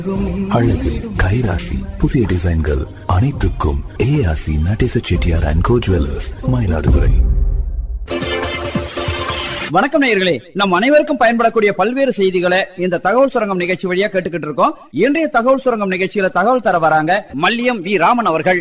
அழகு கைராசி புதிய டிசைன்கள் அனைத்துக்கும் ஏஆசி Nadesa Chettiar and co jewellers Mayiladuthurai வணக்கம் நேயர்களே நம் அனைவருக்கும் பயன்படக்கூடிய பல்வேறு செய்திகளை இந்த தகவல் சுரங்கம் நிகழ்ச்சி வழியா கேட்டுக்கிட்டு இருக்கோம் இன்றைய தகவல் சுரங்கம் நிகழ்ச்சியில தகவல் தர வராங்க மல்லியம் வி ராமன் அவர்கள்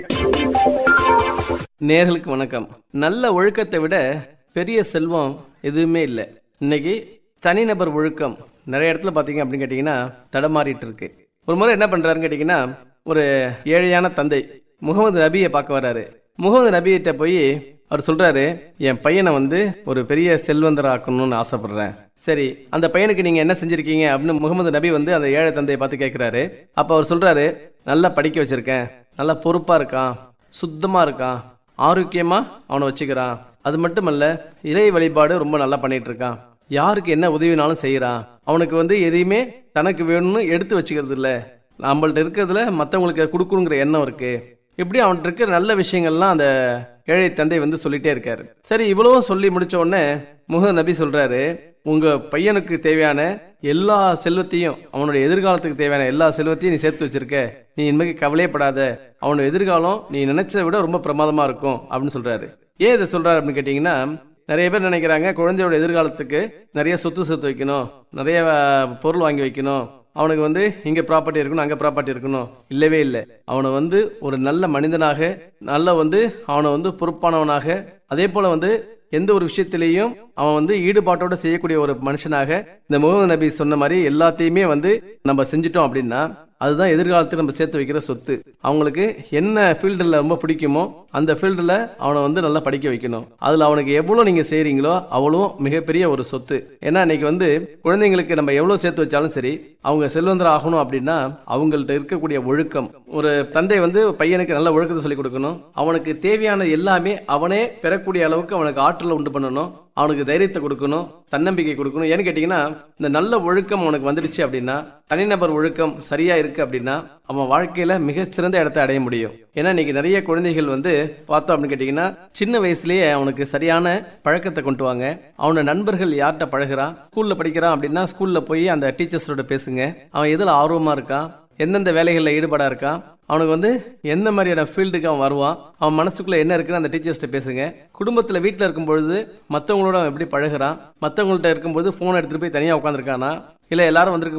நேர்களுக்கு வணக்கம் நல்ல ஒழுக்கத்தை விட பெரிய செல்வம் எதுவுமே இல்லை இன்னைக்கு தனிநபர் ஒழுக்கம் நிறைய இடத்துல பார்த்தீங்க அப்படின்னு கேட்டிங்கன்னா தடமாறிட்டு இருக்கு ஒரு முறை என்ன பண்ணுறாருன்னு கேட்டிங்கன்னா ஒரு ஏழையான தந்தை முகமது நபியை பார்க்க வராரு முகமது நபியிட்ட போய் அவர் சொல்றாரு என் பையனை வந்து ஒரு பெரிய செல்வந்தர் ஆக்கணும்னு ஆசைப்படுறேன் சரி அந்த பையனுக்கு நீங்க என்ன செஞ்சிருக்கீங்க அப்படின்னு முகமது நபி வந்து அந்த ஏழை தந்தையை பார்த்து கேட்கிறாரு அப்ப அவர் சொல்றாரு நல்லா படிக்க வச்சிருக்கேன் நல்லா பொறுப்பா இருக்கான் சுத்தமா இருக்கான் ஆரோக்கியமா அவனை வச்சுக்கிறான் அது மட்டுமல்ல இறை வழிபாடு ரொம்ப நல்லா பண்ணிட்டு இருக்கான் யாருக்கு என்ன உதவினாலும் செய்யறான் அவனுக்கு வந்து எதையுமே தனக்கு வேணும்னு எடுத்து வச்சுக்கிறது இல்ல நம்மள்ட்ட இருக்கிறதுல மற்றவங்களுக்கு கொடுக்கணுங்கிற எண்ணம் இருக்கு இப்படி அவன்கிட்ட இருக்கிற நல்ல விஷயங்கள்லாம் அந்த ஏழை தந்தை வந்து சொல்லிட்டே இருக்காரு சரி இவ்வளவும் சொல்லி முடிச்ச உடனே முகமது நபி சொல்றாரு உங்க பையனுக்கு தேவையான எல்லா செல்வத்தையும் அவனுடைய எதிர்காலத்துக்கு தேவையான எல்லா செல்வத்தையும் நீ சேர்த்து வச்சிருக்க நீ இனிமேல் கவலையப்படாத அவனுடைய எதிர்காலம் நீ நினைச்சதை விட ரொம்ப பிரமாதமா இருக்கும் அப்படின்னு சொல்றாரு ஏன் இதை சொல்றாரு அப்படின்னு கேட்டீங்கன்னா நிறைய பேர் நினைக்கிறாங்க குழந்தையோட எதிர்காலத்துக்கு நிறைய சொத்து சேர்த்து வைக்கணும் நிறைய அஹ், பொருள் வாங்கி வைக்கணும் அவனுக்கு வந்து இங்க ப்ராப்பர்ட்டி இருக்கணும் அங்க ப்ராப்பர்ட்டி இருக்கணும் இல்லவே இல்லை அவனை வந்து ஒரு நல்ல மனிதனாக நல்ல வந்து அவனை வந்து பொறுப்பானவனாக அதே போல வந்து எந்த ஒரு விஷயத்திலையும் அவன் வந்து ஈடுபாட்டோட செய்யக்கூடிய ஒரு மனுஷனாக இந்த முகமது நபி சொன்ன மாதிரி எல்லாத்தையுமே வந்து நம்ம செஞ்சுட்டோம் அப்படின்னா அதுதான் எதிர்காலத்தில் நம்ம சேர்த்து வைக்கிற சொத்து அவங்களுக்கு என்ன ஃபீல்டில் ரொம்ப பிடிக்குமோ அந்த ஃபீல்டில் அவனை வந்து நல்லா படிக்க வைக்கணும் அதில் அவனுக்கு எவ்வளோ நீங்கள் செய்கிறீங்களோ அவ்வளோ மிகப்பெரிய ஒரு சொத்து ஏன்னா இன்னைக்கு வந்து குழந்தைங்களுக்கு நம்ம எவ்வளோ சேர்த்து வச்சாலும் சரி அவங்க செல்வந்தர் ஆகணும் அப்படின்னா அவங்கள்ட்ட இருக்கக்கூடிய ஒழுக்கம் ஒரு தந்தை வந்து பையனுக்கு நல்ல ஒழுக்கத்தை சொல்லி கொடுக்கணும் அவனுக்கு தேவையான எல்லாமே அவனே பெறக்கூடிய அளவுக்கு அவனுக்கு ஆற்றலை உண்டு பண்ணணும் அவனுக்கு தைரியத்தை கொடுக்கணும் தன்னம்பிக்கை கொடுக்கணும் ஏன்னு கேட்டிங்கன்னா இந்த நல்ல ஒழுக்கம் அவனுக்கு வந்துடுச்சு அப்படின்னா தனிநபர் ஒழுக்கம் சரியா இருக்கு அப்படின்னா அவன் வாழ்க்கையில மிக சிறந்த இடத்தை அடைய முடியும் ஏன்னா இன்னைக்கு நிறைய குழந்தைகள் வந்து பார்த்தோம் அப்படின்னு கேட்டிங்கன்னா சின்ன வயசுலயே அவனுக்கு சரியான பழக்கத்தை கொண்டு வாங்க அவனோட நண்பர்கள் யார்கிட்ட பழகுறான் ஸ்கூல்ல படிக்கிறான் அப்படின்னா ஸ்கூல்ல போய் அந்த டீச்சர்ஸோட பேசுங்க அவன் எதுல ஆர்வமா இருக்கான் எந்தெந்த வேலைகளில் ஈடுபாடா இருக்கான் அவனுக்கு வந்து எந்த மாதிரியான ஃபீல்டுக்கு அவன் வருவான் அவன் மனசுக்குள்ள என்ன இருக்குன்னு அந்த டீச்சர்ஸ்ட்ட பேசுங்க குடும்பத்தில் வீட்டில் இருக்கும் பொழுது மற்றவங்களோட அவன் எப்படி பழகுறான் மற்றவங்கள்ட்ட இருக்கும்போது ஃபோன் எடுத்துட்டு போய் தனியாக உட்காந்துருக்கானா இல்லை எல்லாரும் வந்திருக்கும்